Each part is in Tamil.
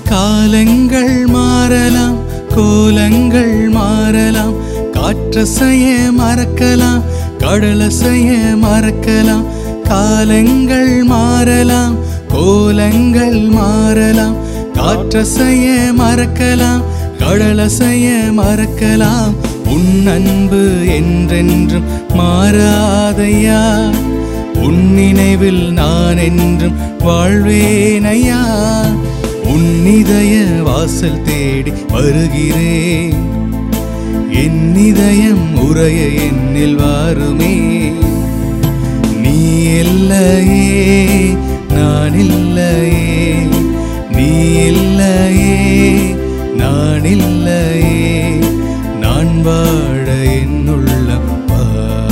காலங்கள் மாறலாம் கோலங்கள் மாறலாம் காற்றசைய மறக்கலாம் கடலசைய மறக்கலாம் காலங்கள் மாறலாம் கோலங்கள் மாறலாம் காற்றசைய மறக்கலாம் கடலசைய மறக்கலாம் உன் அன்பு என்றென்றும் மாறாதையா உன் நினைவில் நான் என்றும் வாழ்வேனையா உன் இதய வாசல் தேடி வருகிறேன் என் இதயம் உரைய என்னில் வாருமே நீ இல்லையே நான் இல்லையே நீ இல்லையே நான் இல்லையே நான் வாழ என்னுள்ளம் வா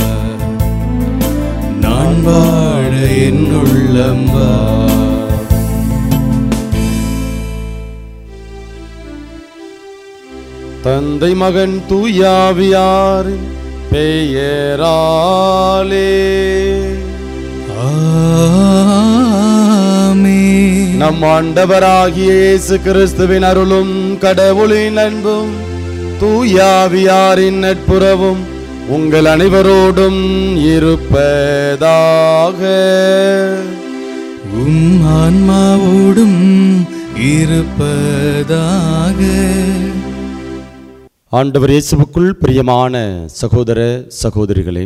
நான் வாழ என்னுள்ளம் வா தந்தை மகன் தூயாவியார் பெயராலே ஆமென். நம் ஆண்டவராகிய இயேசு கிறிஸ்துவின் அருளும் கடவுளின் அன்பும் தூயாவியாரின் நட்புறவும் உங்கள் அனைவரோடும் இருப்பதாக உம் ஆன்மாவோடும் இருப்பதாக ஆண்டவர் இயேசுவுக்குள் பிரியமான சகோதர சகோதரிகளே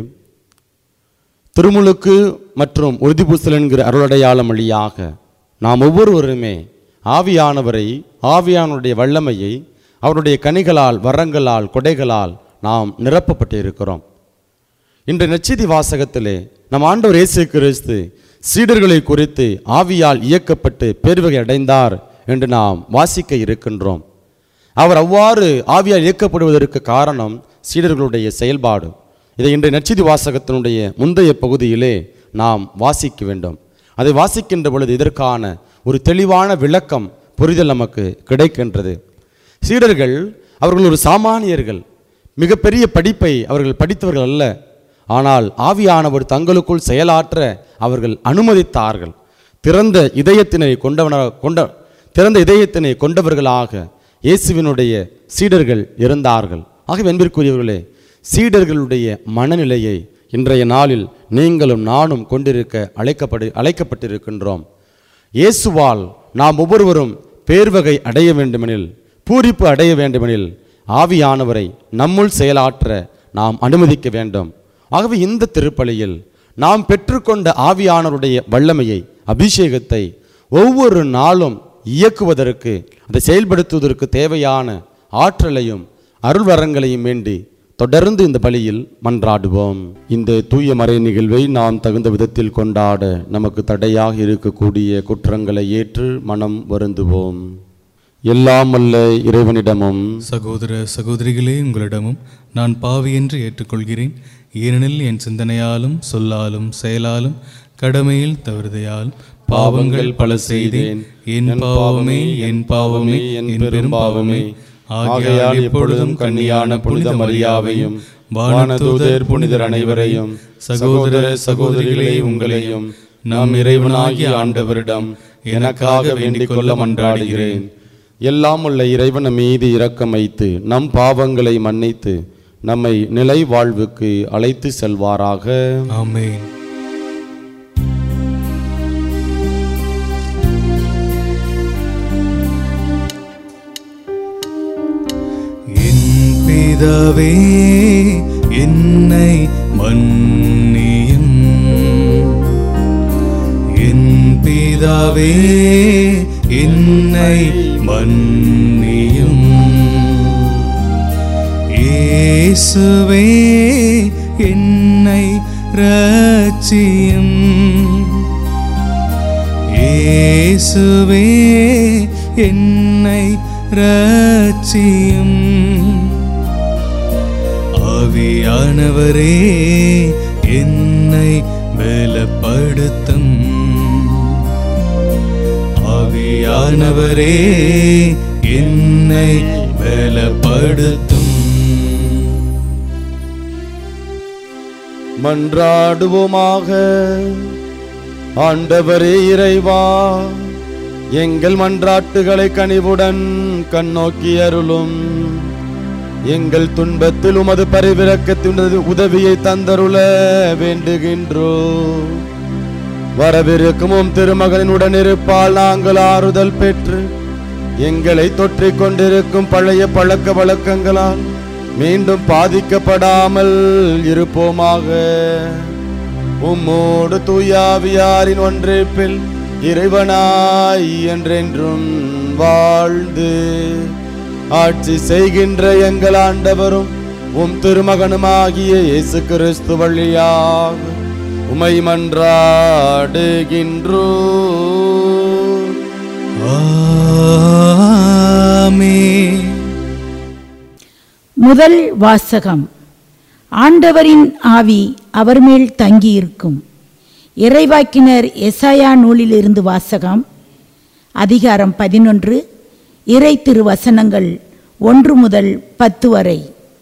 திருமுழுக்கு மற்றும் உறுதிபூசல் என்கிற அருளடையாளம் வழியாக நாம் ஒவ்வொருவருமே ஆவியானவரை ஆவியானுடைய வல்லமையை அவருடைய கனிகளால் வரங்களால் கொடைகளால் நாம் நிரப்பப்பட்டு இருக்கிறோம் இன்று நச்செய்தி வாசகத்திலே நம் ஆண்டவர் இயேசு கிறிஸ்து சீடர்களை குறித்து ஆவியால் இயக்கப்பட்டு பேர்வகை அடைந்தார் என்று நாம் வாசிக்க இருக்கின்றோம் அவர் அவ்வாறு ஆவியால் இயக்கப்படுவதற்கு காரணம் சீடர்களுடைய செயல்பாடு இதை இன்று நச்செய்தி வாசகத்தினுடைய முந்தைய பகுதியிலே நாம் வாசிக்க வேண்டும் அதை வாசிக்கின்ற பொழுது இதற்கான ஒரு தெளிவான விளக்கம் புரிதல் நமக்கு கிடைக்கின்றது சீடர்கள் அவர்கள் ஒரு சாமானியர்கள் மிகப்பெரிய படிப்பை அவர்கள் படித்தவர்கள் அல்ல ஆனால் ஆவியானவர் தங்களுக்குள் செயலாற்ற அவர்கள் அனுமதித்தார்கள் திறந்த இதயத்தினை கொண்டவன கொண்ட திறந்த இதயத்தினை கொண்டவர்களாக இயேசுவினுடைய சீடர்கள் இருந்தார்கள் ஆகவே அன்பிற்குரியவர்களே சீடர்களுடைய மனநிலையை இன்றைய நாளில் நீங்களும் நானும் கொண்டிருக்க அழைக்கப்படு அழைக்கப்பட்டிருக்கின்றோம் இயேசுவால் நாம் ஒவ்வொருவரும் பேர்வகை அடைய வேண்டுமெனில் பூரிப்பு அடைய வேண்டுமெனில் ஆவியானவரை நம்முள் செயலாற்ற நாம் அனுமதிக்க வேண்டும் ஆகவே இந்த திருப்பலியில் நாம் பெற்றுக்கொண்ட ஆவியானவருடைய வல்லமையை அபிஷேகத்தை ஒவ்வொரு நாளும் இயக்குவதற்கு அதை செயல்படுத்துவதற்கு தேவையான ஆற்றலையும் அருள்வரங்களையும் வேண்டி தொடர்ந்து இந்த பலியில் மன்றாடுவோம் இந்த தூய மறை நிகழ்வை நாம் தகுந்த விதத்தில் கொண்டாட நமக்கு தடையாக இருக்கக்கூடிய குற்றங்களை ஏற்று மனம் வருந்துவோம் எல்லாம் அல்ல இறைவனிடமும் சகோதர சகோதரிகளே உங்களிடமும் நான் பாவி என்று ஏற்றுக்கொள்கிறேன் ஏனெனில் என் சிந்தனையாலும் சொல்லாலும் செயலாலும் கடமையில் தவறுதையாலும் பாவங்கள் பல செய்தேன் என் பாவமே என் பாவமே என் பெரும் பாவமே ஆகையால் எப்பொழுதும் கன்னியான புனித மரியாவையும் வானதூதர் புனிதர் அனைவரையும் சகோதர சகோதரிகளே உங்களையும் நம் இறைவனாகிய ஆண்டவரிடம் எனக்காக வேண்டிக் கொள்ள மன்றாடுகிறேன் எல்லாம் உள்ள இறைவன் நம் மீது இரக்கம் வைத்து நம் பாவங்களை மன்னித்து நம்மை நிலை வாழ்வுக்கு அழைத்து செல்வாராக ஆமென் என் பிதாவே என்னை மன்னியும் என் பிதாவே என்னை மன்னியும் இயேசுவே என்னை ரட்சியும் இயேசுவே என்னை ரட்சியும் ஆவியானவரே என்னை பலப்படுத்தும் ஆவியானவரே என்னை பலப்படுத்தும் மன்றாடுவோமாக ஆண்டவரே இறைவா எங்கள் மன்றாட்டுகளை கனிவுடன் கண்ணோக்கி அருளும் எங்கள் துன்பத்தில் உமது பரிவிரக்கத்தின் உதவியை தந்தருள வேண்டுகின்றோ வரவிருக்கும் உம் திருமகனின் உடனிருப்பால் நாங்கள் ஆறுதல் பெற்று எங்களை தொற்றிக் கொண்டிருக்கும் பழைய பழக்க வழக்கங்களால் மீண்டும் பாதிக்கப்படாமல் இருப்போமாக உம்மோடு தூயாவியாரின் ஒன்றிப்பில் இறைவனாய் என்றென்றும் வாழ்ந்து ஆட்சி செய்கின்ற எங்கள் ஆண்டவரும் உம் திருமகனுமாகிய இயேசு கிறிஸ்து வழியாக உமை மன்றாடுகின்றோ ஆமென் முதல் வாசகம் ஆண்டவரின் ஆவி அவர் மேல் தங்கியிருக்கும் இறைவாக்கினர் எசாயா நூலிலிருந்து வாசகம் அதிகாரம் பதினொன்று இறை திருவசனங்கள் ஒன்று முதல் பத்து வரை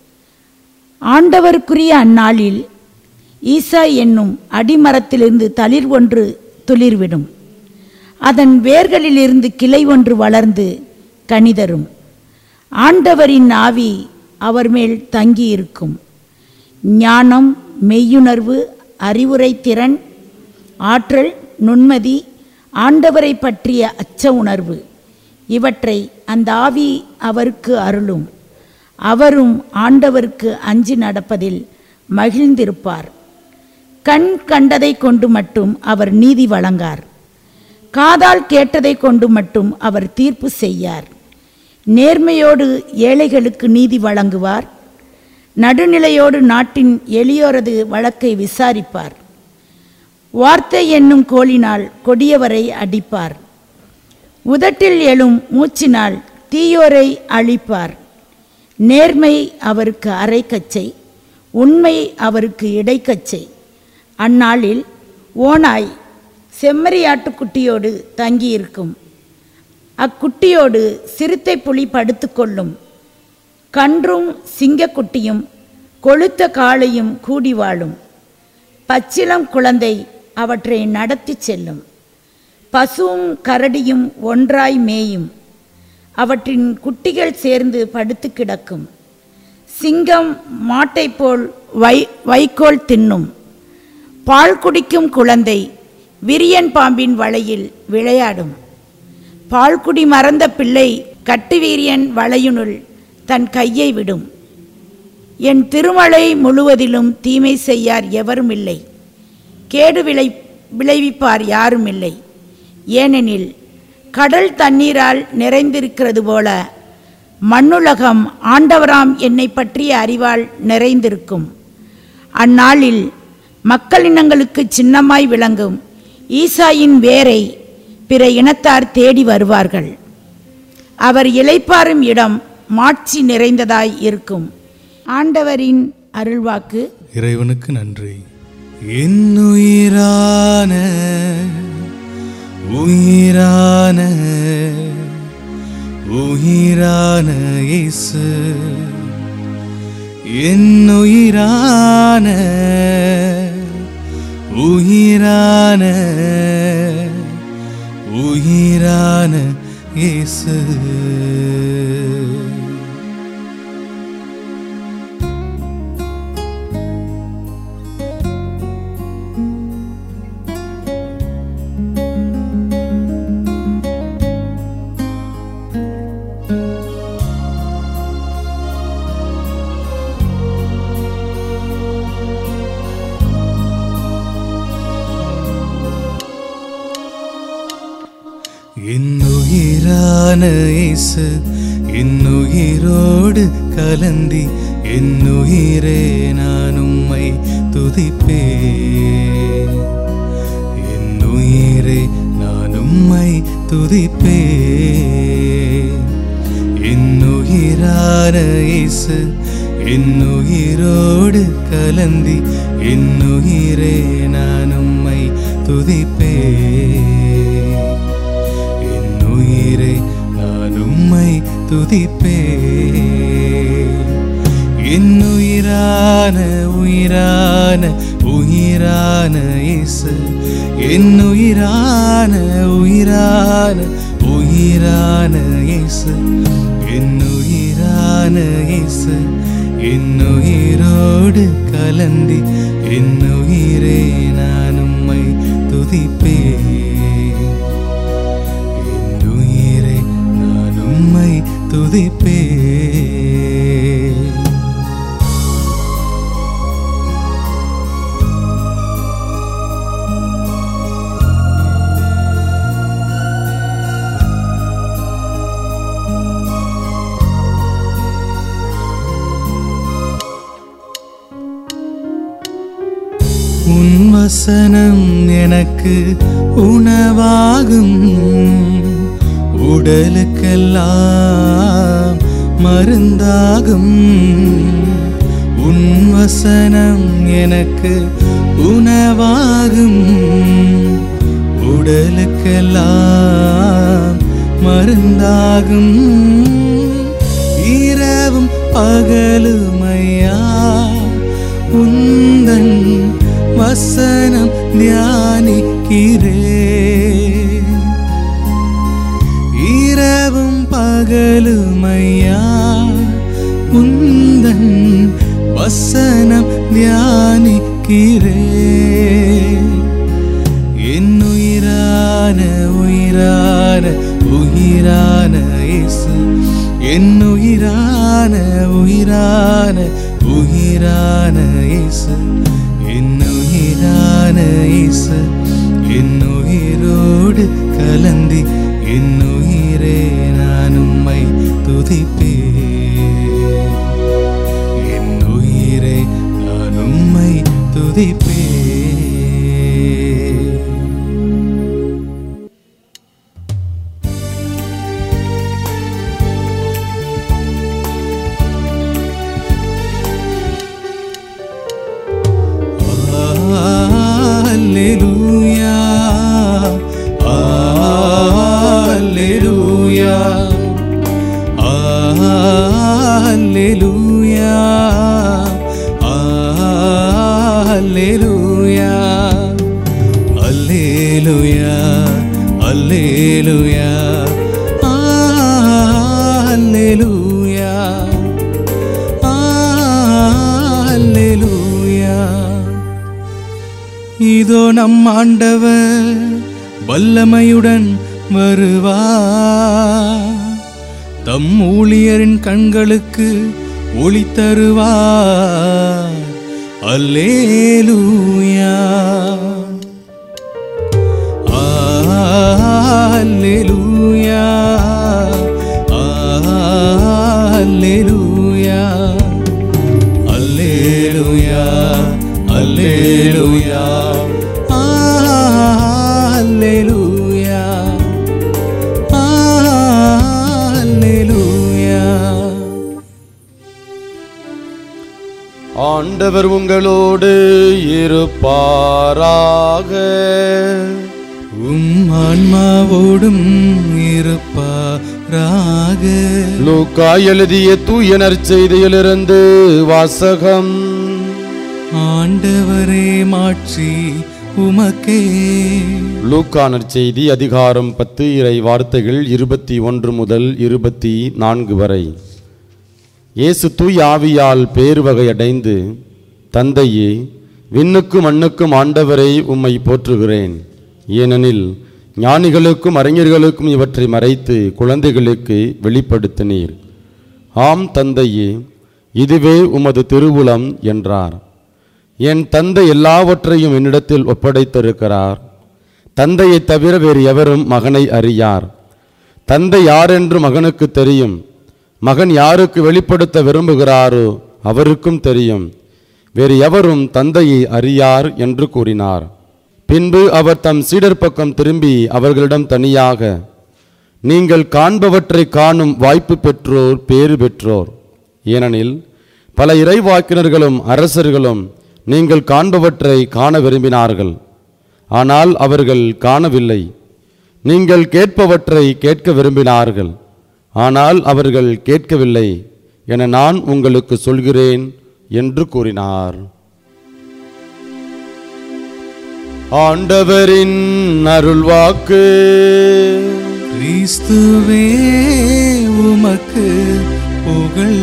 ஆண்டவருக்குரிய அந்நாளில் ஈசா என்னும் அடிமரத்திலிருந்து தளிர் ஒன்று துளிர்விடும் அதன் வேர்களிலிருந்து கிளை ஒன்று வளர்ந்து கனிதரும் ஆண்டவரின் ஆவி அவர் மேல் தங்கியிருக்கும் ஞானம் மெய்யுணர்வு அறிவுரை திறன் ஆற்றல் நுண்மதி ஆண்டவரை பற்றிய அச்ச உணர்வு இவற்றை அந்த ஆவி அவருக்கு அருளும் அவரும் ஆண்டவருக்கு அஞ்சி நடப்பதில் மகிழ்ந்திருப்பார் கண் கண்டதை கொண்டு மட்டும் அவர் நீதி வழங்கார் காதால் கேட்டதை கொண்டு மட்டும் அவர் தீர்ப்பு செய்யார் நேர்மையோடு ஏழைகளுக்கு நீதி வழங்குவார் நடுநிலையோடு நாட்டின் எளியோரது வழக்கை விசாரிப்பார் வார்த்தை என்னும் கோலினால் கொடியவரை அடிப்பார் உதட்டில் எழும் மூச்சினால் தீயோரை அழிப்பார் நேர்மை அவருக்கு அரைக்கச்சை உண்மை அவருக்கு இடைக்கச்சை அந்நாளில் ஓனாய் செம்மறியாட்டுக்குட்டியோடு தங்கியிருக்கும் அக்குட்டியோடு சிறுத்தை புலி படுத்துக்கொள்ளும் கன்றும் சிங்கக்குட்டியும் கொழுத்த காளையும் கூடி வாழும் பச்சிளம் குழந்தை அவற்றை நடத்தி செல்லும் பசுவும் கரடியும் ஒன்றாய் மேயும் அவற்றின் குட்டிகள் சேர்ந்து படுத்து கிடக்கும் சிங்கம் மாட்டைப் போல் வை வைக்கோல் தின்னும் பால் குடிக்கும் குழந்தை விரியன் பாம்பின் வலையில் விளையாடும் பால்குடி மறந்த பிள்ளை கட்டுவீரியன் வலையுனுள் தன் கையை விடும் என் திருமலை முழுவதிலும் தீமை செய்யார் எவரும் இல்லை கேடு விளை விளைவிப்பார் யாரும் இல்லை ஏனெனில் கடல் தண்ணீரால் நிறைந்திருக்கிறது போல மண்ணுலகம் ஆண்டவராம் என்னை பற்றிய அறிவால் நிறைந்திருக்கும் அந்நாளில் மக்களினங்களுக்கு சின்னமாய் விளங்கும் ஈசாயின் வேரை பிற இனத்தார் தேடி வருவார்கள் அவர் இளைப்பாறும் இடம் மாட்சி நிறைந்ததாய் இருக்கும் ஆண்டவரின் அருள்வாக்கு இறைவனுக்கு நன்றி என்னுயிரான உயிரான உயிரான இயேசு என்னுயிரான உயிரான உயிரான இயேசு என்னுயிரான இயேசு என்னுயிரோடு கலந்தி என்னுயிரே நான் உம்மை துதிப்பேன் என்னுயிரே நான் உம்மை துதிப்பேன் என்னுயிரான இயேசு என்னுயிரோடு கலந்தி என்னுயிரே நான் உம்மை துதிப்பேன் என்னுயிரே நான் உம்மை துதிப்பேன் என்னுயிரான உயிரான உயிரான இயேசு என்னுயிரான உயிரான உயிரான இயேசு என் உயிரான இயேசு என் உயிரோடு கலந்தி என் உயிரே நான் உம்மை துதிப்பேன் என் உயிரே நான் உம்மை துதிப்பேன் உன் வசனம் எனக்கு உணவாகும் உடலுக்கெல்லாம் மருந்தாகும் உன் வசனம் எனக்கு உணவாகும் உடலுக்கெல்லாம் மருந்தாகும் இரவும் பகலுமையா உந்தன் வசனம் தியானிக்கிறே இரவும் பகலுமையா உந்தன் வசனம் தியானிக்கிறே என் உயிரான உயிரான உயிரான இயேசு என் உயிரான உயிரான உயிரான இயேசு என் உயிரான இயேசு என் உயிரோடு கலந்தி என் உயிரே நான் உம்மை துதிப்பேன் என் உயிரே நான் உம்மை துதிப்பேன் Alleluia. Alleluia. Alleluia. Alleluia. Alleluia. Alleluia. Alleluia. Alleluia. இதோ நம் ஆண்டவர் வல்லமையுடன் வருவா தம் ஊழியரின் கண்களுக்கு ஒளி தருவார் அல்லேலூயா அல்லேலூயா அல்லேலூயா அல்லேலூயா அல்லேலூயா அல்லேலூயா அல்லேலூயா ஆண்டவர் உங்களோடு இருப்பாராக உம் ஆன்மாவோடும் இருப்பாராக லூக்கா எழுதிய தூய நற்செய்தியிலிருந்து வாசகம் ஆண்டவரே மாட்சி உமக்கே லூக்கா நற்செய்தி அதிகாரம் பத்து இறை வார்த்தைகள் இருபத்தி ஒன்று முதல் இருபத்தி நான்கு வரை இயேசு தூய் ஆவியால் பேருவகையடைந்து தந்தையே விண்ணுக்கும் மண்ணுக்கும் ஆண்டவரை உம்மை போற்றுகிறேன் ஏனெனில் ஞானிகளுக்கும் அறிஞர்களுக்கும் இவற்றை மறைத்து குழந்தைகளுக்கு வெளிப்படுத்தினீர் ஆம் தந்தையே இதுவே உமது திருவுளம் என்றார் என் தந்தை எல்லாவற்றையும் என்னிடத்தில் ஒப்படைத்திருக்கிறார் தந்தையைத் தவிர வேறு எவரும் மகனை அறியார் தந்தை யாரென்று மகனுக்கு தெரியும் மகன் யாருக்கு வெளிப்படுத்த விரும்புகிறாரோ அவருக்கும் தெரியும் வேறு எவரும் தந்தையை அறியார் என்று கூறினார் பின்பு அவர் தம் சீடர் பக்கம் திரும்பி அவர்களிடம் தனியாக நீங்கள் காண்பவற்றை காணும் வாய்ப்பு பெற்றோர் பேறு பெற்றோர் ஏனெனில் பல இறைவாக்கினர்களும் அரசர்களும் நீங்கள் காண்பவற்றை காண விரும்பினார்கள் ஆனால் அவர்கள் காணவில்லை நீங்கள் கேட்பவற்றை கேட்க விரும்பினார்கள் ஆனால் அவர்கள் கேட்கவில்லை என நான் உங்களுக்கு சொல்கிறேன் என்று கூறினார் ஆண்டவரின் அருள்வாக்கு கிறிஸ்துவே உமக்கு புகழ்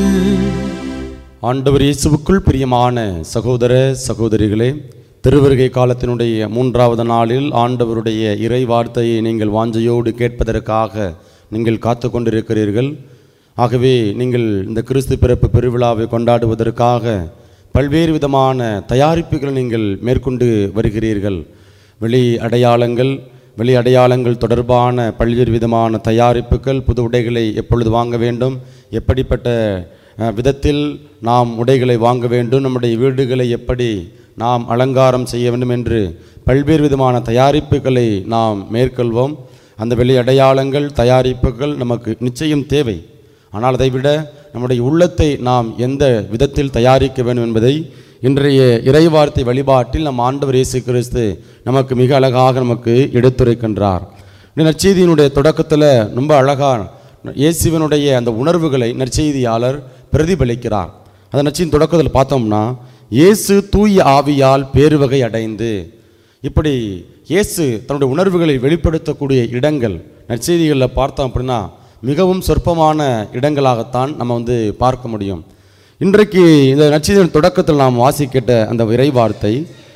ஆண்டவர் இயேசுவுக்குள் பிரியமான சகோதர சகோதரிகளே திருவருகை காலத்தினுடைய மூன்றாவது நாளில் ஆண்டவருடைய இறை வார்த்தையை நீங்கள் வாஞ்சையோடு கேட்பதற்காக நீங்கள் காத்து கொண்டிருக்கிறீர்கள் ஆகவே நீங்கள் இந்த கிறிஸ்து பிறப்பு பெருவிழாவை கொண்டாடுவதற்காக பல்வேறு விதமான தயாரிப்புகளை நீங்கள் மேற்கொண்டு வருகிறீர்கள் வெளி அடையாளங்கள் வெளி அடையாளங்கள் தொடர்பான பல்வேறு விதமான தயாரிப்புகள் புது உடைகளை எப்பொழுது வாங்க வேண்டும் எப்படிப்பட்ட அஹ், விதத்தில் நாம் உடைகளை வாங்க வேண்டும் நம்முடைய வீடுகளை எப்படி நாம் அலங்காரம் செய்ய வேண்டும் என்று பல்வேறு விதமான தயாரிப்புகளை நாம் மேற்கொள்வோம் அந்த வெளி அடையாளங்கள் தயாரிப்புகள் நமக்கு நிச்சயம் தேவை ஆனால் அதை விட நம்முடைய உள்ளத்தை நாம் எந்த விதத்தில் தயாரிக்க வேண்டும் என்பதை இன்றைய இறைவார்த்தை வழிபாட்டில் நம் ஆண்டவர் இயேசு கிறிஸ்து நமக்கு மிக அழகாக நமக்கு எடுத்துரைக்கின்றார் இந்த நற்செய்தியினுடைய தொடக்கத்தில் ரொம்ப அழகாக இயேசுவினுடைய அந்த உணர்வுகளை நற்செய்தியாளர் பிரதிபலிக்கிறார் அந்த நற்செய்தியின் தொடக்கத்தில் பார்த்தோம்னா இயேசு தூய ஆவியால் பேருவகை அடைந்து இப்படி இயேசு தன்னுடைய உணர்வுகளை வெளிப்படுத்தக்கூடிய இடங்கள் நற்செய்திகளில் பார்த்தோம் அப்படின்னா மிகவும் சொற்பமான இடங்களாகத்தான் நம்ம வந்து பார்க்க முடியும் இன்றைக்கு இந்த நற்செய்தியின் தொடக்கத்தில் நாம் வாசிக்கிட்ட அந்த இறைவார்த்தை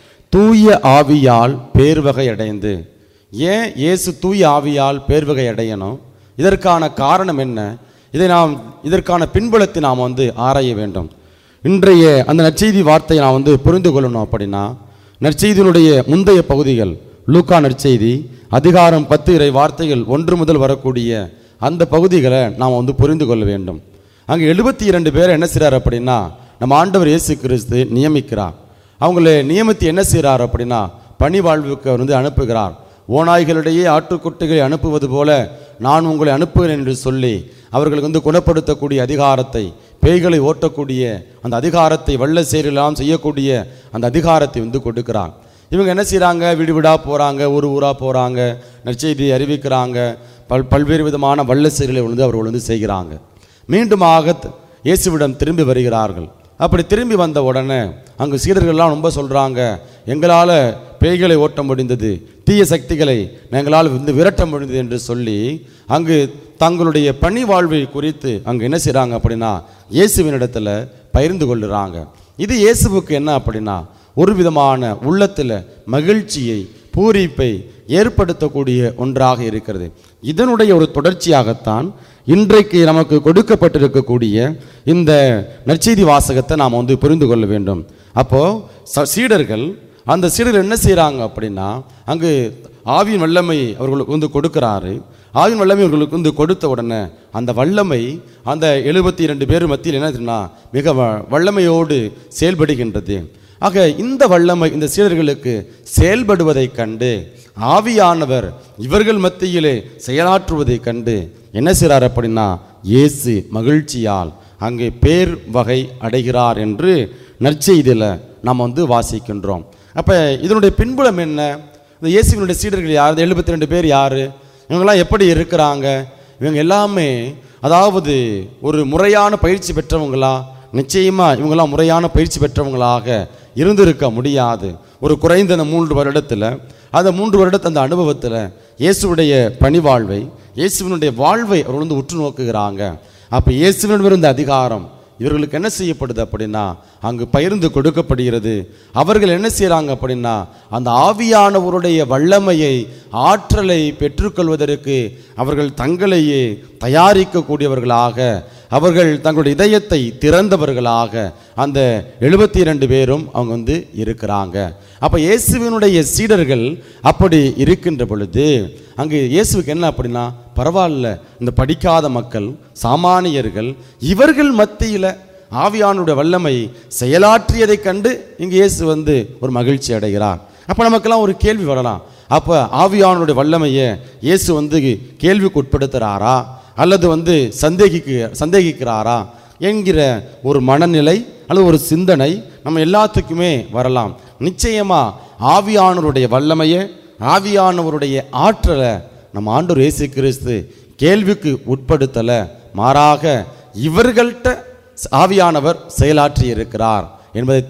தூய ஆவியால் பேர்வகை அடைந்து ஏன் இயேசு தூய ஆவியால் பேர்வகை அடையணும் இதற்கான காரணம் என்ன இதை நாம் இதற்கான பின்புலத்தை நாம் வந்து ஆராய வேண்டும் இன்றைய அந்த நற்செய்தி வார்த்தையை நாம் வந்து புரிந்து கொள்ளணும் அப்படின்னா நற்செய்தியினுடைய முந்தைய பகுதிகள் லூக்கா நற்செய்தி அதிகாரம் பத்து இறை வார்த்தைகள் ஒன்று முதல் வரக்கூடிய அந்த பகுதிகளை நாம் வந்து புரிந்து கொள்ள வேண்டும் அங்கே எழுபத்தி இரண்டு பேர் என்ன செய்கிறார் அப்படின்னா நம்ம ஆண்டவர் இயேசு கிறிஸ்து நியமிக்கிறார் அவங்களை நியமித்து என்ன செய்கிறார் அப்படின்னா பணி வாழ்வுக்கு அவர் வந்து அனுப்புகிறார் ஓநாய்களிடையே ஆட்டுக்குட்டிகளை அனுப்புவது போல நான் உங்களை அனுப்புகிறேன் என்று சொல்லி அவர்களுக்கு வந்து குணப்படுத்தக்கூடிய அதிகாரத்தை பேய்களை ஓட்டக்கூடிய அந்த அதிகாரத்தை வல்ல செயலெல்லாம் செய்யக்கூடிய அந்த அதிகாரத்தை வந்து கொடுக்கிறார் இவங்க என்ன செய்கிறாங்க வீடு வீடாக போகிறாங்க ஊர் ஊராக போகிறாங்க நற்செய்தி அறிவிக்கிறாங்க பல் பல்வேறு விதமான வல்ல செயல்களை வந்து அவர்கள் வந்து செய்கிறாங்க மீண்டுமாக த- இயேசுவிடம் திரும்பி வருகிறார்கள் அப்படி திரும்பி வந்த உடனே அங்கு சீடர்கள்லாம் ரொம்ப சொல்கிறாங்க எங்களால் பேய்களை ஓட்ட முடிந்தது தீய சக்திகளை எங்களால் வந்து விரட்ட முடிந்தது என்று சொல்லி அங்கு தங்களுடைய பணி வாழ்வை குறித்து அங்கு என்ன செய்கிறாங்க அப்படின்னா இயேசுவினிடத்தில் பகிர்ந்து கொள்ளுறாங்க இது இயேசுவுக்கு என்ன அப்படின்னா ஒரு விதமான உள்ளத்தில் மகிழ்ச்சியை பூரிப்பை ஏற்படுத்தக்கூடிய ஒன்றாக இருக்கிறது இதனுடைய ஒரு தொடர்ச்சியாகத்தான் இன்றைக்கு நமக்கு கொடுக்கப்பட்டிருக்கக்கூடிய இந்த நற்செய்தி வாசகத்தை நாம் வந்து புரிந்து கொள்ள வேண்டும் அப்போ ச- சீடர்கள் அந்த சீடர்கள் என்ன செய்கிறாங்க அப்படின்னா அங்கு ஆவியின் வல்லமை அவர்களுக்கு வந்து கொடுக்கிறாரு ஆவியின் வல்லமை அவர்களுக்கு வந்து கொடுத்த உடனே அந்த வல்லமை அந்த எழுபத்தி இரண்டு பேர் மத்தியில் என்ன தெரியுமா மிக வ- வல்லமையோடு செயல்படுகின்றது ஆக இந்த வல்லமை இந்த சீடர்களுக்கு செயல்படுவதைக் கண்டு ஆவியானவர் இவர்கள் மத்தியிலே செயலாற்றுவதைக் கண்டு என்ன செய்கிறார் அப்படின்னா இயேசு மகிழ்ச்சியால் அங்கே பேர் வகை அடைகிறார் என்று நற்செய்தியில் நாம் வந்து வாசிக்கின்றோம் அப்போ இதனுடைய பின்புலம் என்ன இந்த இயேசுவினுடைய சீடர்கள் யார் இந்த எழுபத்தி ரெண்டு பேர் யார் இவங்கெல்லாம் எப்படி இருக்கிறாங்க இவங்க எல்லாமே அதாவது ஒரு முறையான பயிற்சி பெற்றவங்களா நிச்சயமா இவங்கெல்லாம் முறையான பயிற்சி பெற்றவங்களாக இருந்திருக்க முடியாது ஒரு குறைந்த அந்த மூன்று வருடத்தில் அந்த மூன்று வருடத்து அந்த அனுபவத்தில் இயேசுவுடைய பணிவாழ்வை இயேசுவினுடைய வாழ்வை அவர் வந்து உற்று நோக்குகிறாங்க அப்போ இயேசுவின் இருந்த அதிகாரம் இவர்களுக்கு என்ன செய்யப்படுது அப்படின்னா அங்கு பகிர்ந்து கொடுக்கப்படுகிறது அவர்கள் என்ன செய்கிறாங்க அப்படின்னா அந்த ஆவியானவருடைய வல்லமையை ஆற்றலை பெற்றுக்கொள்வதற்கு அவர்கள் தங்களையே தயாரிக்கக்கூடியவர்களாக அவர்கள் தங்களுடைய இதயத்தை திறந்தவர்களாக அந்த எழுபத்தி இரண்டு பேரும் அவங்க வந்து இருக்கிறாங்க அப்போ இயேசுவினுடைய சீடர்கள் அப்படி இருக்கின்ற பொழுது அங்கு இயேசுவுக்கு என்ன அப்படின்னா பரவாயில்ல இந்த படிக்காத மக்கள் சாமானியர்கள் இவர்கள் மத்தியில் ஆவியானுடைய வல்லமை செயலாற்றியதைக் கண்டு இங்கு இயேசு வந்து ஒரு மகிழ்ச்சி அடைகிறார் அப்போ நமக்கெல்லாம் ஒரு கேள்வி வரலாம் அப்போ ஆவியானுடைய வல்லமையை இயேசு வந்து கேள்விக்கு உட்படுத்துகிறாரா அல்லது வந்து சந்தேகிக்கு சந்தேகிக்கிறாரா என்கிற ஒரு மனநிலை அல்லது ஒரு சிந்தனை நம்ம எல்லாத்துக்குமே வரலாம் நிச்சயமா ஆவியானவருடைய வல்லமையை ஆவியானவருடைய ஆற்றலை நம்ம ஆண்டவர் இயேசு கிறிஸ்து கேள்விக்கு உட்படுத்தலை மாறாக இவர்கள்ட்ட ஆவியானவர் செயலாற்றி இருக்கிறார் என்பதைத்தான்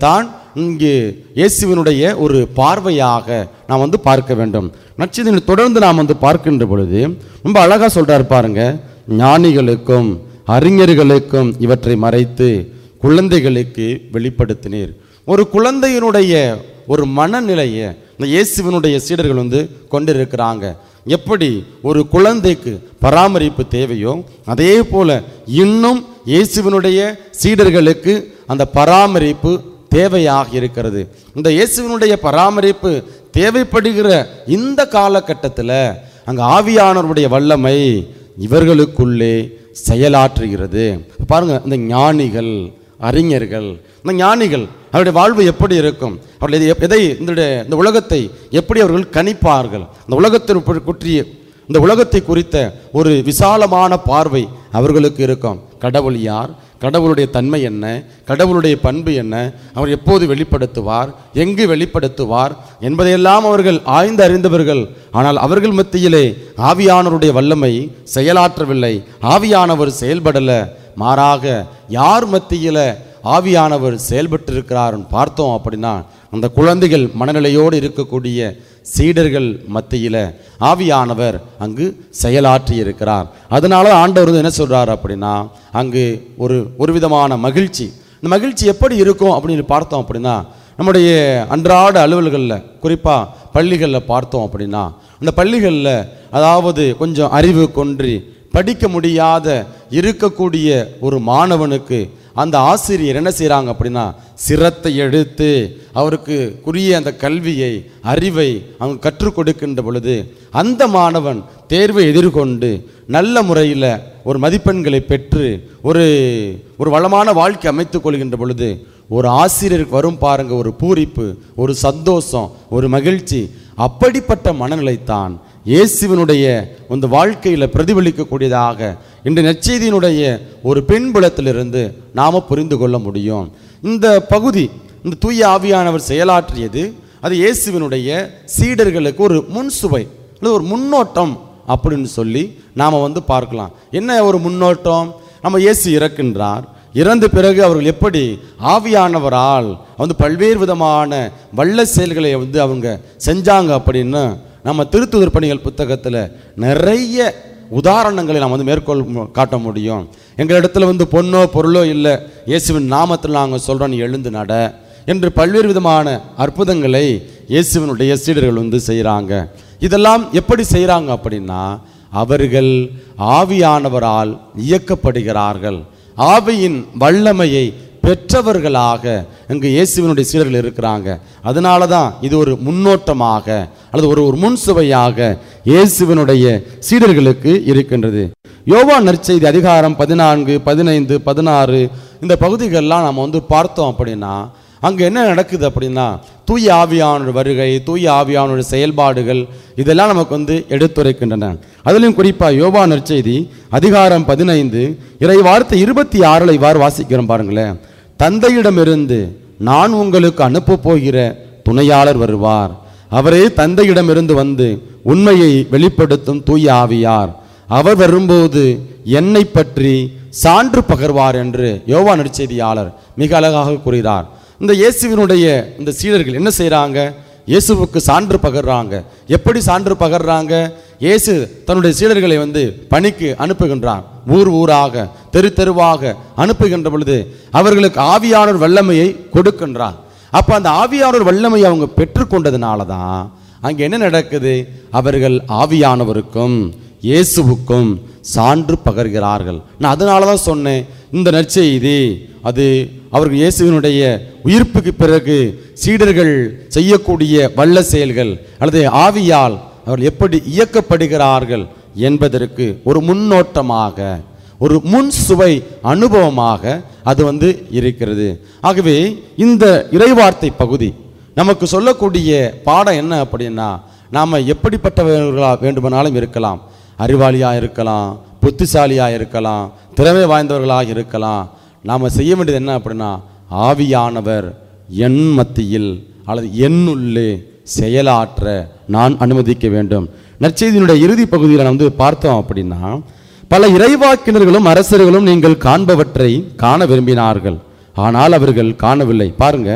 இங்கு இயேசுவினுடைய ஒரு பார்வையாக நாம் வந்து பார்க்க வேண்டும் நட்சத்திரம் தொடர்ந்து நாம் வந்து பார்க்கின்ற பொழுது ரொம்ப அழகா சொல்றாரு பாருங்க ஞானிகளுக்கும் அறிஞர்களுக்கும் இவற்றை மறைத்து குழந்தைகளுக்கு வெளிப்படுத்தினீர் ஒரு குழந்தையினுடைய ஒரு மனநிலையை இந்த இயேசுவினுடைய சீடர்கள் வந்து கொண்டிருக்கிறாங்க எப்படி ஒரு குழந்தைக்கு பராமரிப்பு தேவையோ அதே போல இன்னும் இயேசுவினுடைய சீடர்களுக்கு அந்த பராமரிப்பு தேவையாக இருக்கிறது இந்த இயேசுவினுடைய பராமரிப்பு தேவைப்படுகிற இந்த காலகட்டத்தில் அங்கே ஆவியானவருடைய வல்லமை இவர்களுக்குள்ளே செயலாற்றுகிறது பாருங்க இந்த ஞானிகள் அறிஞர்கள் இந்த ஞானிகள் அவருடைய வாழ்வு எப்படி இருக்கும் அவர்கள் எதை- எதை இந்த இந்த உலகத்தை எப்படி அவர்கள் கணிப்பார்கள் இந்த உலகத்தில் குற்றிய இந்த உலகத்தை குறித்த ஒரு விசாலமான பார்வை அவர்களுக்கு இருக்கும் கடவுள் யார் கடவுளுடைய தன்மை என்ன கடவுளுடைய பண்பு என்ன அவர் எப்போது வெளிப்படுத்துவார் எங்கு வெளிப்படுத்துவார் என்பதையெல்லாம் அவர்கள் ஆய்ந்து அறிந்தவர்கள் ஆனால் அவர்கள் மத்தியிலே ஆவியானவருடைய வல்லமை செயலாற்றவில்லை ஆவியானவர் செயல்படல மாறாக யார் மத்தியில் ஆவியானவர் செயல்பட்டிருக்கிறார்னு பார்த்தோம் அப்படின்னா அந்த குழந்தைகள் மனநிலையோடு இருக்கக்கூடிய சீடர்கள் மத்தியில் ஆவியானவர் அங்கு செயலாற்றி இருக்கிறார் அதனால ஆண்டவர் வந்து என்ன சொல்றார் அப்படின்னா அங்கு ஒரு ஒரு விதமான மகிழ்ச்சி இந்த மகிழ்ச்சி எப்படி இருக்கும் அப்படின்னு பார்த்தோம் அப்படின்னா நம்முடைய அன்றாட அலுவல்களில் குறிப்பாக பள்ளிகளில் பார்த்தோம் அப்படின்னா அந்த பள்ளிகளில் அதாவது கொஞ்சம் அறிவு கொன்றி படிக்க முடியாத இருக்கக்கூடிய ஒரு மாணவனுக்கு அந்த ஆசிரியர் என்ன செய்கிறாங்க அப்படின்னா சிரத்தை எடுத்து அவருக்கு குறிய அந்த கல்வியை அறிவை அவங்க கற்றுக் கொடுக்கின்ற பொழுது அந்த மாணவன் தேர்வை எதிர்கொண்டு நல்ல முறையில் ஒரு மதிப்பெண்களை பெற்று ஒரு ஒரு வளமான வாழ்க்கை அமைத்துக் கொள்கின்ற பொழுது ஒரு ஆசிரியருக்கு வரும் பாருங்க ஒரு பூரிப்பு ஒரு சந்தோஷம் ஒரு மகிழ்ச்சி அப்படிப்பட்ட மனநிலைத்தான் இயேசுவினுடைய இந்த வாழ்க்கையில் பிரதிபலிக்கக்கூடியதாக இன்று நற்செய்தியினுடைய ஒரு பின்புலத்திலிருந்து நாம புரிந்து கொள்ள முடியும் இந்த பகுதி இந்த தூய ஆவியானவர் செயலாற்றியது அது இயேசுவினுடைய சீடர்களுக்கு ஒரு முன்சுவை அல்லது ஒரு முன்னோட்டம் அப்படின்னு சொல்லி நாம் வந்து பார்க்கலாம் என்ன ஒரு முன்னோட்டம் நம்ம இயேசு இறக்கின்றார் இறந்த பிறகு அவர்கள் எப்படி ஆவியானவரால் வந்து பல்வேறு விதமான வல்ல செயல்களை வந்து அவங்க செஞ்சாங்க அப்படின்னு நம்ம திருத்துதர் பணிகள் புத்தகத்தில் நிறைய உதாரணங்களை நாம் வந்து மேற்கொள் மு- காட்ட முடியும் எங்களிடத்துல வந்து பொண்ணோ பொருளோ இல்லை இயேசுவின் நாமத்தில் நாங்கள் சொல்கிறோம் நீ எழுந்து நட என்று பல்வேறு விதமான அற்புதங்களை இயேசுவினுடைய சீடர்கள் வந்து செய்கிறாங்க இதெல்லாம் எப்படி செய்கிறாங்க அப்படின்னா அவர்கள் ஆவியானவரால் இயக்கப்படுகிறார்கள் ஆவியின் வல்லமையை பெற்றவர்களாக இங்கு இயேசுவினுடைய சீடர்கள் இருக்கிறாங்க அதனால தான் இது ஒரு முன்னோட்டமாக அல்லது ஒரு ஒரு முன்சுவையாக இயேசுவினுடைய சீடர்களுக்கு இருக்கின்றது யோவான் நற்செய்தி அதிகாரம் பதினான்கு பதினைந்து பதினாறு இந்த பகுதிகளெலாம் நம்ம வந்து பார்த்தோம் அப்படின்னா அங்கே என்ன நடக்குது அப்படின்னா தூய ஆவியானோட வருகை தூய ஆவியானோட செயல்பாடுகள் இதெல்லாம் நமக்கு வந்து எடுத்துரைக்கின்றன அதிலும் குறிப்பாக யோபா நற்செய்தி அதிகாரம் பதினைந்து இறை வார்த்தை இருபத்தி ஆறில் இவ்வாறு வாசிக்கிறோம் பாருங்களேன் தந்தையிடமிருந்து நான் உங்களுக்கு அனுப்பப் போகிற துணையாளர் வருவார் அவரே தந்தையிடமிருந்து வந்து உண்மையை வெளிப்படுத்தும் தூய ஆவியார் அவர் வரும்போது என்னை பற்றி சான்று பகர்வார் என்று யோவா நற்செய்தியாளர் மிக அழகாக கூறுகிறார் இந்த இயேசுவினுடைய இந்த சீடர்கள் என்ன செய்றாங்க இயேசுவுக்கு சான்று பகர்றாங்க எப்படி சான்று பகர்றாங்க இயேசு தன்னுடைய சீடர்களை வந்து பணிக்கு அனுப்புகின்றார் ஊர் ஊராக தெரு தெருவாக அனுப்புகின்ற பொழுது அவர்களுக்கு ஆவியானவர் வல்லமையை கொடுக்கின்றார் அப்போ அந்த ஆவியானவர் வல்லமையை அவங்க பெற்றுக்கொண்டதுனால தான் அங்கே என்ன நடக்குது அவர்கள் ஆவியானவருக்கும் இயேசுவுக்கும் சான்று பகர்கிறார்கள் நான் அதனால தான் சொன்னேன் இந்த நற்செய்தி அது அவர்கள் இயேசுவினுடைய உயிர்ப்புக்கு பிறகு சீடர்கள் செய்யக்கூடிய வல்ல செயல்கள் அல்லது ஆவியால் அவர்கள் எப்படி இயக்கப்படுகிறார்கள் என்பதற்கு ஒரு முன்னோட்டமாக ஒரு முன் சுவை அனுபவமாக அது வந்து இருக்கிறது ஆகவே இந்த இறைவார்த்தை பகுதி நமக்கு சொல்லக்கூடிய பாடம் என்ன அப்படின்னா நாம் எப்படிப்பட்டவர்களாக வேண்டுமானாலும் இருக்கலாம் அறிவாளியாக இருக்கலாம் புத்திசாலியாக இருக்கலாம் திறமை வாய்ந்தவர்களாக இருக்கலாம் நாம் செய்ய வேண்டியது என்ன அப்படின்னா ஆவியானவர் என் மத்தியில் அல்லது என்னுள்ளே செயலாற்ற நான் அனுமதிக்க வேண்டும் நற்செய்தியினுடைய இறுதி பகுதியில் வந்து பார்த்தோம் அப்படின்னா பல இறைவாக்கினர்களும் அரசர்களும் நீங்கள் காண்பவற்றை காண விரும்பினார்கள் ஆனால் அவர்கள் காணவில்லை பாருங்க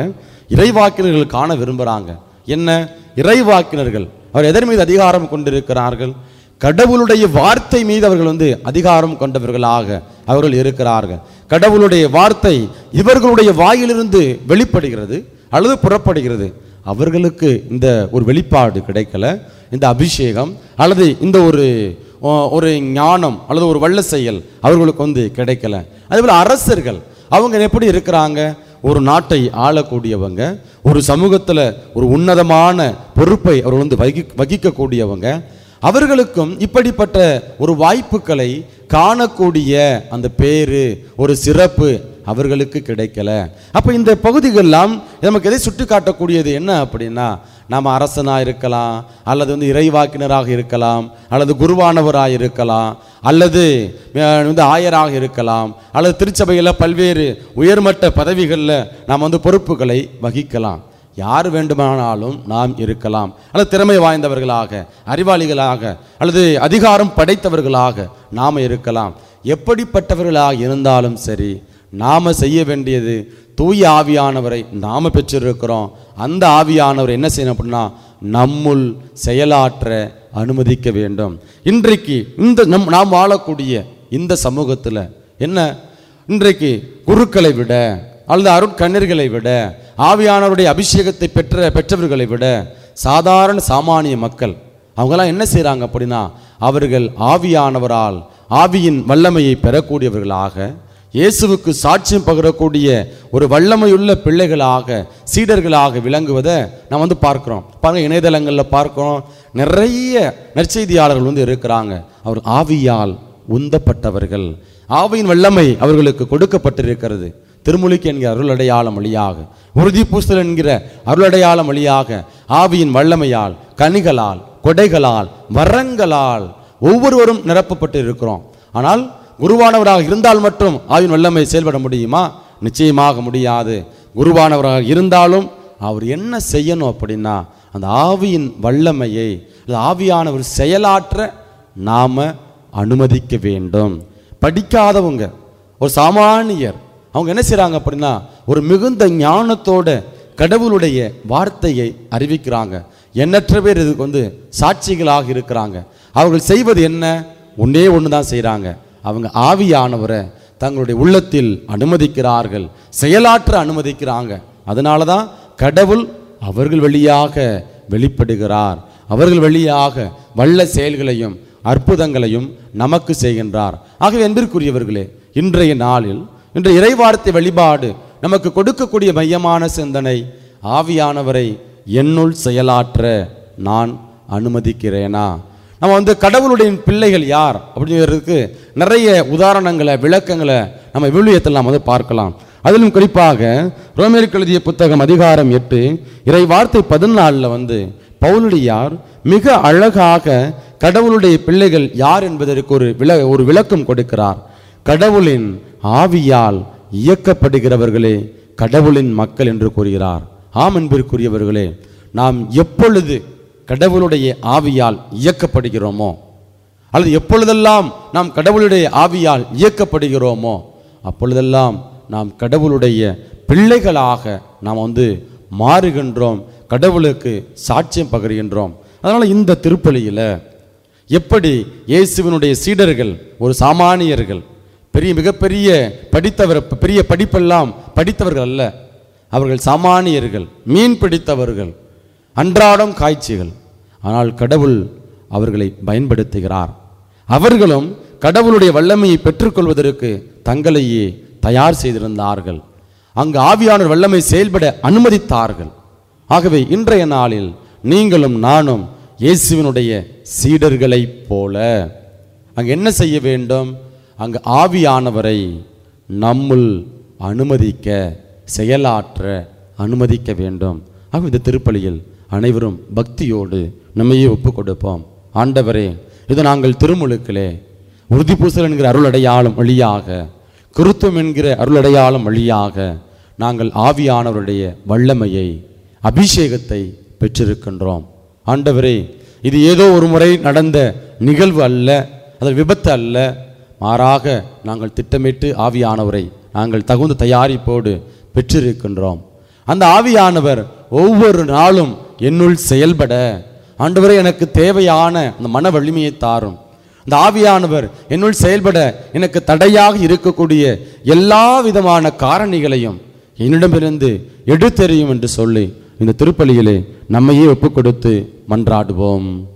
இறைவாக்கினர்கள் காண விரும்புகிறாங்க என்ன இறைவாக்கினர்கள் அவர் எதன் மீது அதிகாரம் கொண்டிருக்கிறார்கள் கடவுளுடைய வார்த்தை மீது அவர்கள் வந்து அதிகாரம் கொண்டவர்களாக அவர்கள் இருக்கிறார்கள் கடவுளுடைய வார்த்தை இவர்களுடைய வாயிலிருந்து வெளிப்படுகிறது அல்லது புறப்படுகிறது அவர்களுக்கு இந்த ஒரு வெளிப்பாடு கிடைக்கல இந்த அபிஷேகம் அல்லது இந்த ஒரு ஓ, ஒரு ஞானம் அல்லது ஒரு வல்ல செயல் அவர்களுக்கு வந்து கிடைக்கல அதேபோல் அரசர்கள் அவங்க எப்படி இருக்கிறாங்க ஒரு நாட்டை ஆளக்கூடியவங்க ஒரு சமூகத்தில் ஒரு உன்னதமான பொறுப்பை அவர் வந்து வகி வகிக்கக்கூடியவங்க அவர்களுக்கும் இப்படிப்பட்ட ஒரு வாய்ப்புகளை காணக்கூடிய அந்த பேரு ஒரு சிறப்பு அவர்களுக்கு கிடைக்கல அப்போ இந்த பகுதிகளெல்லாம் நமக்கு எதை சுட்டி காட்டக்கூடியது என்ன அப்படின்னா நாம் அரசனாக இருக்கலாம் அல்லது வந்து இறைவாக்கினராக இருக்கலாம் அல்லது குருவானவராக இருக்கலாம் அல்லது அஹ், வந்து ஆயராக இருக்கலாம் அல்லது திருச்சபையில் பல்வேறு உயர்மட்ட பதவிகளில் நாம் வந்து பொறுப்புகளை வகிக்கலாம் யார் வேண்டுமானாலும் நாம் இருக்கலாம் அல்லது திறமை வாய்ந்தவர்களாக அறிவாளிகளாக அல்லது அதிகாரம் படைத்தவர்களாக நாம் இருக்கலாம் எப்படிப்பட்டவர்களாக இருந்தாலும் சரி நாம் செய்ய வேண்டியது தூய ஆவியானவரை நாம் பெற்றிருக்கிறோம் அந்த ஆவியானவர் என்ன செய்யணும் அப்படின்னா நம்முள் செயலாற்ற அனுமதிக்க வேண்டும் இன்றைக்கு இந்த நம் நாம் வாழக்கூடிய இந்த சமூகத்தில் என்ன இன்றைக்கு குருக்களை விட அல்லது அருட்கண்ணர்களை விட ஆவியானவருடைய அபிஷேகத்தை பெற்ற பெற்றவர்களை விட சாதாரண சாமானிய மக்கள் அவங்கெல்லாம் என்ன செய்கிறாங்க அப்படின்னா அவர்கள் ஆவியானவரால் ஆவியின் வல்லமையை பெறக்கூடியவர்களாக இயேசுவுக்கு சாட்சியம் பகிரக்கூடிய ஒரு வல்லமையுள்ள பிள்ளைகளாக சீடர்களாக விளங்குவதை நாம் வந்து பார்க்குறோம் பாருங்க இணையதளங்களில் பார்க்கிறோம் நிறைய நற்செய்தியாளர்கள் வந்து இருக்கிறாங்க அவர் ஆவியால் உந்தப்பட்டவர்கள் ஆவியின் வல்லமை அவர்களுக்கு கொடுக்கப்பட்டிருக்கிறது திருமுலிக்கு என்கிற அருளடையாளம் வழியாக உறுதி பூசல் என்கிற அருளடையாளம் வழியாக ஆவியின் வல்லமையால் கனிகளால் கொடைகளால் வரங்களால் ஒவ்வொருவரும் நிரப்பப்பட்டு இருக்கிறோம் ஆனால் குருவானவராக இருந்தால் மட்டும் ஆவியின் வல்லமை செயல்பட முடியுமா நிச்சயமாக முடியாது குருவானவராக இருந்தாலும் அவர் என்ன செய்யணும் அப்படின்னா அந்த ஆவியின் வல்லமையை அல்லது ஆவியானவர் செயலாற்ற நாம அனுமதிக்க வேண்டும் படிக்காதவங்க ஒரு சாமானியர் அவங்க என்ன செய்றாங்க அப்படின்னா ஒரு மிகுந்த ஞானத்தோட கடவுளுடைய வார்த்தையை அறிவிக்கிறாங்க எண்ணற்ற பேர் இதுக்கு வந்து சாட்சிகளாக இருக்கிறாங்க அவர்கள் செய்வது என்ன ஒன்றே ஒன்று தான் செய்கிறாங்க அவங்க ஆவியானவரை தங்களுடைய உள்ளத்தில் அனுமதிக்கிறார்கள் செயலாற்ற அனுமதிக்கிறாங்க அதனால தான் கடவுள் அவர்கள் வழியாக வெளிப்படுகிறார் அவர்கள் வழியாக வல்ல செயல்களையும் அற்புதங்களையும் நமக்கு செய்கின்றார் ஆகவே அன்பிற்குரியவர்களே இன்றைய நாளில் இன்றைய இறைவார்த்தை வழிபாடு நமக்கு கொடுக்கக்கூடிய மையமான சிந்தனை ஆவியானவரை என்னுள் செயலாற்ற நான் அனுமதிக்கிறேனா நம்ம வந்து கடவுளுடைய பிள்ளைகள் யார் அப்படிங்கிறதுக்கு நிறைய உதாரணங்களை விளக்கங்களை நம்ம விழுயத்தில் நாம் வந்து பார்க்கலாம் அதிலும் குறிப்பாக ரோமேருக்கு எழுதிய புத்தகம் அதிகாரம் எட்டு இறை வார்த்தை பதினாலில் வந்து பவுலுடையார் மிக அழகாக கடவுளுடைய பிள்ளைகள் யார் என்பதற்கு ஒரு விள ஒரு விளக்கம் கொடுக்கிறார் கடவுளின் ஆவியால் இயக்கப்படுகிறவர்களே கடவுளின் மக்கள் என்று கூறுகிறார் ஆம் என்பதற்குரியவர்களே நாம் எப்பொழுது கடவுளுடைய ஆவியால் இயக்கப்படுகிறோமோ அல்லது எப்பொழுதெல்லாம் நாம் கடவுளுடைய ஆவியால் இயக்கப்படுகிறோமோ அப்பொழுதெல்லாம் நாம் கடவுளுடைய பிள்ளைகளாக நாம் வந்து மாறுகின்றோம் கடவுளுக்கு சாட்சியம் பகிர்கின்றோம் அதனால் இந்த திருப்பலியில் எப்படி இயேசுவினுடைய சீடர்கள் ஒரு சாமானியர்கள் பெரிய மிகப்பெரிய படித்தவர் பெரிய படிப்பெல்லாம் படித்தவர்கள் அல்ல அவர்கள் சாமானியர்கள் மீன் பிடித்தவர்கள் அன்றாடம் காய்ச்சிகள் ஆனால் கடவுள் அவர்களை பயன்படுத்துகிறார் அவர்களும் கடவுளுடைய வல்லமையை பெற்றுக்கொள்வதற்கு தங்களையே தயார் செய்திருந்தார்கள் அங்கு ஆவியானவர் வல்லமை செயல்பட அனுமதித்தார்கள் ஆகவே இன்றைய நாளில் நீங்களும் நானும் இயேசுவினுடைய சீடர்களைப் போல அங்கு என்ன செய்ய வேண்டும் அங்கு ஆவியானவரை நம்முள் அனுமதிக்க செயலாற்ற அனுமதிக்க வேண்டும் ஆக இந்த திருப்பலியில் அனைவரும் பக்தியோடு நம்மையே ஒப்புக் கொடுப்போம் ஆண்டவரே இது நாங்கள் திருமுழுக்கிலே உறுதிப்பூசல் என்கிற அருளடையாளம் வழியாக குருத்துவம் என்கிற அருளடையாளம் வழியாக நாங்கள் ஆவியானவருடைய வல்லமையை அபிஷேகத்தை பெற்றிருக்கின்றோம் ஆண்டவரே இது ஏதோ ஒரு முறை நடந்த நிகழ்வு அல்ல அது விபத்து அல்ல மாறாக நாங்கள் திட்டமிட்டு ஆவியானவரை நாங்கள் தகுந்த தயாரிப்போடு பெற்றிருக்கின்றோம் அந்த ஆவியானவர் ஒவ்வொரு நாளும் என்னுள் செயல்பட ஆண்டவரே எனக்கு தேவையான அந்த மன வலிமையை தாரும் இந்த ஆவியானவர் என்னுள் செயல்பட எனக்கு தடையாக இருக்கக்கூடிய எல்லா விதமான காரணிகளையும் என்னிடமிருந்து எடுத்தெறியும் என்று சொல்லி இந்த திருப்பலியிலே நம்மையே ஒப்புக் கொடுத்து மன்றாடுவோம்